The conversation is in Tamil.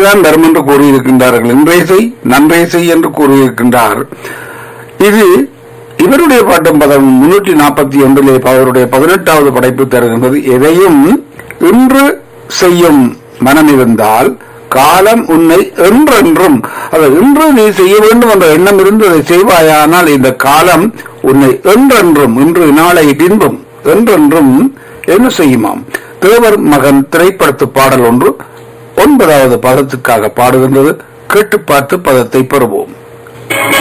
தான் வரும் என்று கூறியிருக்கின்றார்கள் இன்றைய செய் நன்றைய செய் என்று கூறியிருக்கின்றார் இது இவருடைய பாட்டும் பதம் முன்னூற்றி நாற்பத்தி ஒன்றிலே அவருடைய பதினெட்டாவது படைப்பு தருகின்றது எதையும் இன்று செய்யும் மனம் இருந்தால் காலம் உன்னை என்றென்றும் அதை இன்று நீ செய்ய வேண்டும் என்ற எண்ணம் இருந்து அதை செய்வாயானால் இந்த காலம் உன்னை என்றென்றும் இன்று நாளை பின்பும் என்றென்றும் என்ன செய்யுமாம் தேவர் மகன் திரைப்படத்து பாடல் ஒன்று ஒன்பதாவது பதத்துக்காக பாடுகின்றது கேட்டு பார்த்து பதத்தை பெறுவோம்